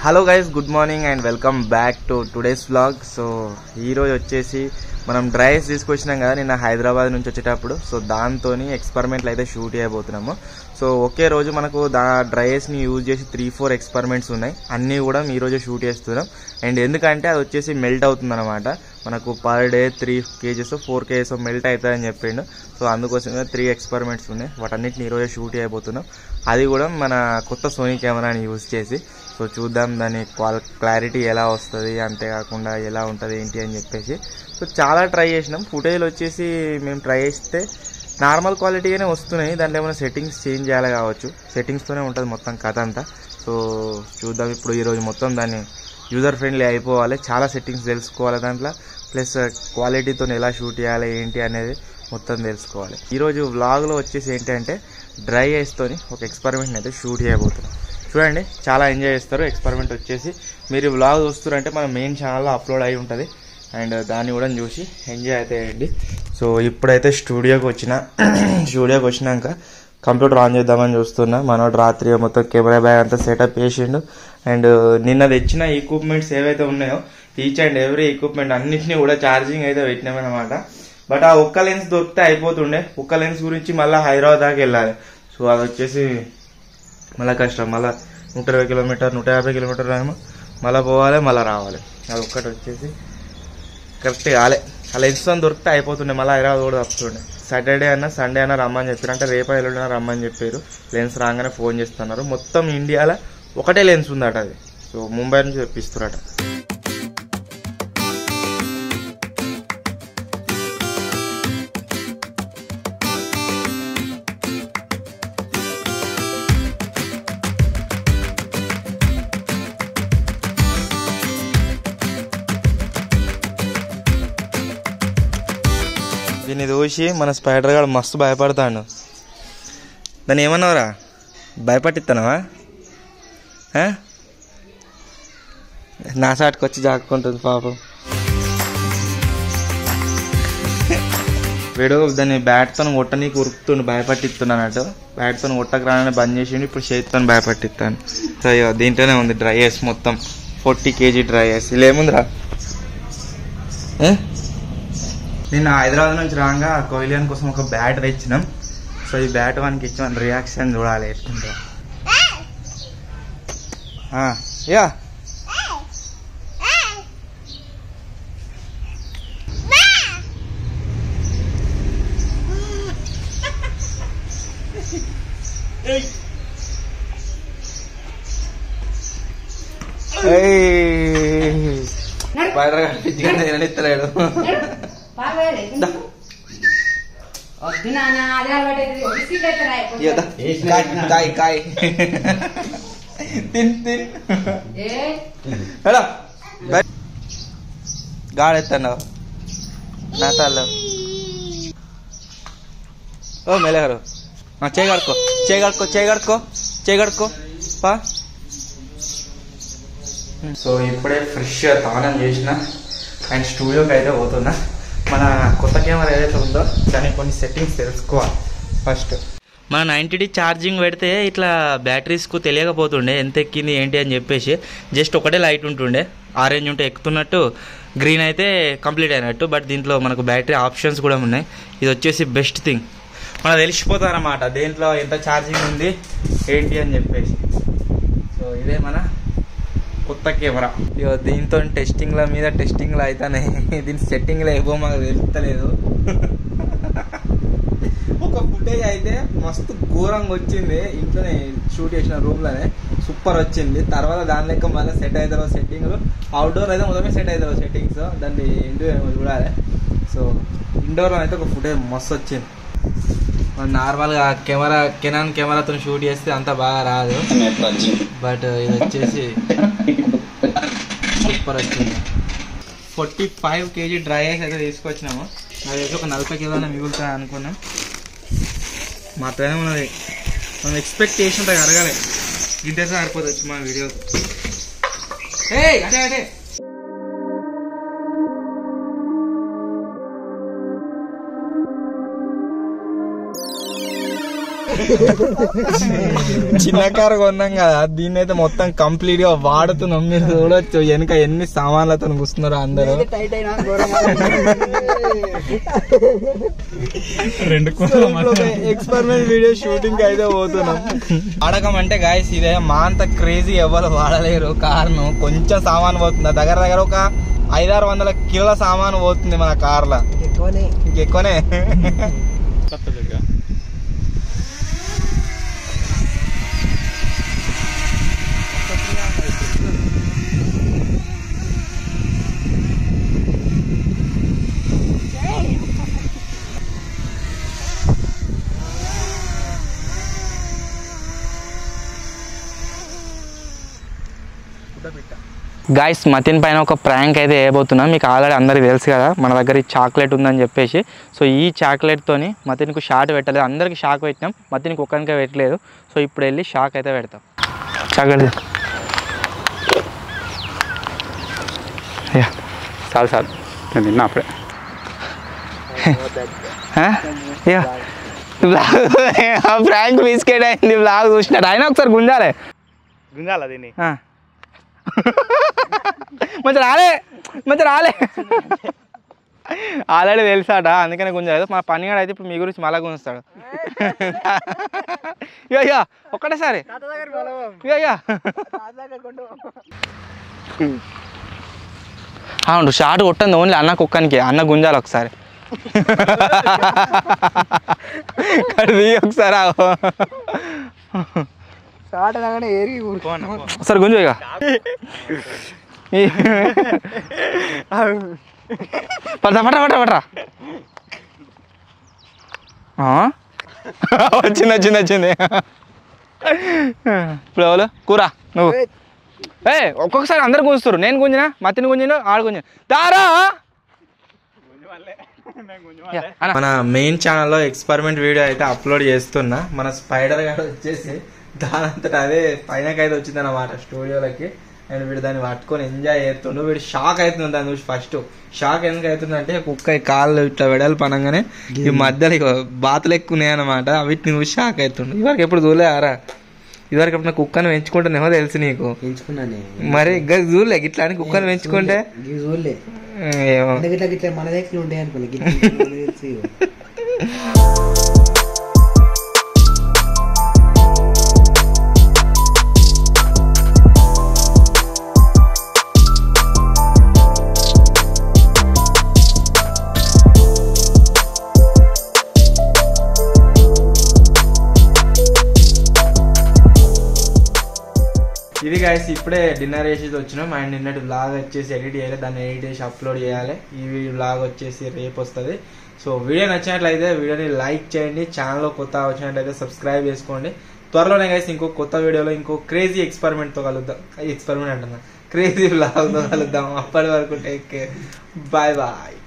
Hello guys good morning and welcome back to today's vlog so ఈరోజు వచ్చేసి మనం డ్రైస్ తీసుకొచ్చినాం కదా నిన్న హైదరాబాద్ నుంచి వచ్చేటప్పుడు సో దాంతో ఎక్స్పెరిమెంట్లు అయితే షూట్ చేయబోతున్నాము సో ఒకే రోజు మనకు దా డ్రైస్ని యూజ్ చేసి త్రీ ఫోర్ ఎక్స్పెరిమెంట్స్ ఉన్నాయి అన్నీ కూడా ఈ రోజే షూట్ చేస్తున్నాం అండ్ ఎందుకంటే అది వచ్చేసి మెల్ట్ అవుతుంది అనమాట మనకు per day three kgs four kgs melt అవుతుందని చెప్పిండు సో అందుకోసమే త్రీ ఎక్స్పెరిమెంట్స్ ఉన్నాయి వాటన్నిటిని ఈరోజే షూట్ చేయబోతున్నాం అది కూడా మన కొత్త సోనీ కెమెరాని యూజ్ చేసి సో చూద్దాం దాని క్వాల్ క్లారిటీ ఎలా వస్తుంది అంతేకాకుండా ఎలా ఉంటుంది ఏంటి అని చెప్పేసి సో చాలా ట్రై చేసినాం ఫుటేజ్లు వచ్చేసి మేము ట్రై చేస్తే నార్మల్ క్వాలిటీగానే వస్తున్నాయి దాంట్లో ఏమైనా సెట్టింగ్స్ చేంజ్ చేయాలి కావచ్చు సెట్టింగ్స్తోనే ఉంటుంది మొత్తం కథ అంతా సో చూద్దాం ఇప్పుడు ఈరోజు మొత్తం దాన్ని యూజర్ ఫ్రెండ్లీ అయిపోవాలి చాలా సెట్టింగ్స్ తెలుసుకోవాలి దాంట్లో ప్లస్ క్వాలిటీతో ఎలా షూట్ చేయాలి ఏంటి అనేది మొత్తం తెలుసుకోవాలి ఈరోజు వ్లాగ్లో వచ్చేసి ఏంటంటే డ్రై ఐస్తోని ఒక ఎక్స్పెరిమెంట్ని అయితే షూట్ చేయబోతున్నాం చూడండి చాలా ఎంజాయ్ చేస్తారు ఎక్స్పెరిమెంట్ వచ్చేసి మీరు వ్లాగ్ చూస్తారంటే మన మెయిన్ ఛానల్లో అప్లోడ్ అయి ఉంటుంది అండ్ దాన్ని కూడా చూసి ఎంజాయ్ అయితే చేయండి సో ఇప్పుడైతే స్టూడియోకి వచ్చిన స్టూడియోకి వచ్చినాక కంప్యూటర్ ఆన్ చేద్దామని చూస్తున్నా మనోడు రాత్రి మొత్తం కెమెరా బ్యాగ్ అంతా సెటప్ చేసిండు అండ్ నిన్న తెచ్చిన ఎక్విప్మెంట్స్ ఏవైతే ఉన్నాయో ఈచ్ అండ్ ఎవ్రీ ఎక్విప్మెంట్ అన్నింటినీ కూడా ఛార్జింగ్ అయితే పెట్టినామన్నమాట బట్ ఆ ఒక్క లెన్స్ దొరికితే అయిపోతుండే ఒక్క లెన్స్ గురించి మళ్ళీ హైదరాబాద్ దాకా వెళ్ళాలి సో అది వచ్చేసి మళ్ళీ కష్టం మళ్ళీ నూట ఇరవై కిలోమీటర్ నూట యాభై కిలోమీటర్ ఏమో మళ్ళీ పోవాలి మళ్ళీ రావాలి అది ఒక్కటి వచ్చేసి కరెక్ట్ కాలే ఆ లెన్స్ అని దొరికితే అయిపోతుండే మళ్ళీ హైదరాబాద్ కూడా తప్పుతుండే సాటర్డే అన్న సండే అన్న రమ్మని చెప్పారు అంటే రేపు ఎల్లుండి రమ్మని చెప్పారు లెన్స్ రాగానే ఫోన్ చేస్తున్నారు మొత్తం ఇండియాలో ఒకటే లెన్స్ ఉందట అది సో ముంబై నుంచి తెప్పిస్తారట దీన్ని చూసి మన స్పైడర్ గాడు మస్తు భయపడతాడు దాన్ని ఏమన్నావురా భయపట్టిస్తానవా ఆ? నా సాటికి వచ్చి జాక్కుంటుంది పాపం వీడు దాన్ని బ్యాట్తో కొట్టనీకి ఉరుకుతుండు భయపట్టిస్తున్నానట్టు బ్యాట్తో కొట్టక రానని బంద్ చేసిండు ఇప్పుడు చేతితో భయపట్టిస్తాను సో ఇగో దీంట్లోనే ఉంది డ్రై ఐస్ మొత్తం ఫోర్టీ కేజీ డ్రై ఐస్ ఇలా ఏముందిరా ఏ? నిన్న హైదరాబాద్ నుంచి రాగా కోయిలియన్ కోసం ఒక బ్యాట్ తెచ్చినాం సో ఈ బ్యాట్ వానికి ఇచ్చి మన రియాక్షన్ చూడాలి ఎట్లుందో ఆ, యా ఏయ్. స్పైడర్ గాడు పిచ్చిగా తిననిస్తలేడు వద్దు నాన్న అదే అలవాటు బిస్కెట్ ఎత్తరా ఇయ్యదా? కాయ్, కాయ్, కాయ్. తిన్ తిన్ ఏ ఎడా గాడెత్తన్నావు నా తల్ల ఓ మెలగారు చేయగడుకో చేయగడుకో చేయగడుకో చేయగడుకో పా సో ఇప్పుడే ఫ్రెష్గా తానం చేసిన అండ్ స్టూడియోకి అయితే పోతున్నా మన కొత్త కెమెరా ఏదైతే ఉందో దానికి కొన్ని సెట్టింగ్స్ తెలుసుకోవాలి ఫస్ట్ మన నైంటీ డి ఛార్జింగ్ పెడితే ఇట్లా బ్యాటరీస్కు తెలియకపోతుండే ఎంత ఎక్కింది ఏంటి అని చెప్పేసి జస్ట్ ఒకటే లైట్ ఉంటుండే ఆరెంజ్ ఉంటే ఎక్కుతున్నట్టు గ్రీన్ అయితే కంప్లీట్ అయినట్టు బట్ దీంట్లో మనకు బ్యాటరీ ఆప్షన్స్ కూడా ఉన్నాయి ఇది వచ్చేసి బెస్ట్ థింగ్ మనకు తెలిసిపోతారన్నమాట దేంట్లో ఎంత ఛార్జింగ్ ఉంది ఏంటి అని చెప్పేసి సో ఇదే మన కొత్త కెమెరా ఇక దీంతో టెస్టింగ్ల మీద టెస్టింగ్లు అవుతానే దీని సెట్టింగ్లో ఏవో మాకు తెలుస్తలేదు ఒక ఫుటేజ్ అయితే మస్తు ఘోరంగా వచ్చింది ఇంట్లోనే షూట్ చేసిన రూమ్లోనే సూపర్ వచ్చింది తర్వాత దాని లెక్క మళ్ళీ సెట్ అవుతారో సెట్టింగ్లు అవుట్డోర్ అయితే మొదమే సెట్ అవుతారో సెట్టింగ్స్ దాన్ని ఇండోర్ ఏమో చూడాలి సో ఇండోర్లో అయితే ఒక ఫుటేజ్ మస్తు వచ్చింది నార్మల్గా కెమెరా కెనాన్ కెమెరాతో షూట్ చేస్తే అంత బాగా రాదు బట్ ఇది వచ్చేసి సూపర్ వచ్చింది forty five kg dry ice అయితే తీసుకొచ్చినాము అది అయితే ఒక నలభై కిలోనే మిగులుతాయి అనుకున్నాం మాత్రమే ఉన్నది మనం ఎక్స్పెక్ట్ చేసినంత అడగాలి ఇంతే సరిపోతుంది మా వీడియో ఏ అదే అదే చిన్న కారు కొన్నాం కదా దీన్ని అయితే మొత్తం కంప్లీట్ గా వాడుతున్నాం మీరు చూడొచ్చు వెనక ఎన్ని సామాన్లతో కూర్చున్నారు అందరూ టైట్ అయినా రెండు ఎక్స్పెరిమెంట్ వీడియో షూటింగ్ అయితే పోతున్నాం వాడకం అంటే గాయస్ ఇదే మా అంత క్రేజీ ఎవరు వాడలేరు కారును కొంచెం సామాన్ పోతుంది దగ్గర దగ్గర ఒక ఐదారు వందల కిలోల సామాన్ పోతుంది మన కార్లో ఎక్కువనే ఇంకెక్కువనే గాయస్ మతిన్ పైన ఒక ప్రాంక్ అయితే వేయబోతున్నాం మీకు ఆల్రెడీ అందరికీ తెలుసు కదా మన దగ్గర ఈ చాక్లెట్ ఉందని చెప్పేసి సో ఈ చాక్లెట్తోని మతిన్కు షాట్ పెట్టలేదు అందరికి షాక్ పెట్టినాం మతిన్కి ఒక్కరికే పెట్టలేదు సో ఇప్పుడు వెళ్ళి షాక్ అయితే పెడతాం చాక్లెట్ యా చాలు చాలు నేను తిన్నా అప్పుడే ప్రాంక్ బిస్కెట్ అయింది బ్లాగ్ చూసినాడు ఆయన ఒకసారి గుంజాలే గుంజాల దీన్ని ఆ. మంచి రాలే మంచి రాలే ఆల్రెడీ తెలుసాట అందుకనే గుంజలేదు మా పనిగాడు అయితే ఇప్పుడు మీ గురించి మళ్ళా గుంజుతాడు ఇయ్యో ఇయ్యో ఒక్కటేసారి ఇయ్యో ఇయ్యో అవును షార్ట్ కొట్టండి ఓన్లీ అన్న కుక్కనికి అన్న గుంజాలి ఒకసారి కడిది ఒకసారి ఆగు. షార్ట్ అనగానే ఏరి ఒకసారి గుంజు ఇక ఈ- పట్ట పట్ట పట్ట పట్టరా ఆ? వచ్చింది వచ్చింది వచ్చింది ఇప్పుడు ఎవరు కూర నువ్వు ఏ ఒక్కొక్కసారి అందరు గుంజుతారు నేను గుంజినా మతిని గుంజిన ఆడు గుంజిన దారా మన మెయిన్ ఛానల్లో ఎక్స్పెరిమెంట్ వీడియో అయితే అప్లోడ్ చేస్తున్నా మన స్పైడర్ గారు వచ్చేసి దానంతట అదే పైనకైతే వచ్చింది అనమాట స్టూడియోలకి అండ్ వీడు దాన్ని పట్టుకొని ఎంజాయ్ చేస్తుండు వీడు షాక్ అవుతుంది దాన్ని చూసి ఫస్ట్ షాక్ ఎందుకు అవుతుందంటే కుక్క ఈ కాళ్ళు ఇట్లా వెడలు పనంగానే ఈ మధ్యలో ఇక బాతులు ఎక్కువ ఉన్నాయి అనమాట వీటిని చూసి షాక్ అవుతుండు ఇవరకు ఎప్పుడు చూడలేరా ఇదివరకు ఎప్పుడు కుక్కను పెంచుకుంటేనేమో తెలుసు నీకు పెంచుకున్నానే మరి ఇంకా చూడలే ఇట్లా అని కుక్కను పెంచుకుంటే ఇవి చూడలే ఏమో గిట్ల గిట్ల మన దగ్గర ఉండే అనుకున్నా గిట్ల తెలుసు ఇవి. ఇది గాయస్ ఇప్పుడే డిన్నర్ చేసేసి వచ్చినాం అండ్ నిన్నటి బ్లాగ్ వచ్చేసి ఎడిట్ చేయాలి దాన్ని ఎడిట్ చేసి అప్లోడ్ చేయాలి ఈ బ్లాగ్ వచ్చేసి రేపు వస్తుంది సో వీడియో నచ్చినట్లయితే వీడియోని లైక్ చేయండి ఛానల్లో కొత్త వచ్చినట్లయితే సబ్స్క్రైబ్ చేసుకోండి త్వరలోనే గైస్ ఇంకో కొత్త వీడియోలో ఇంకో క్రేజీ ఎక్స్పెరిమెంట్తో కలుద్దాం ఎక్స్పెరిమెంట్ అంటున్నా క్రేజీ బ్లాగ్తో కలుద్దాం అప్పటి వరకు టేక్ కేర్ బాయ్ బాయ్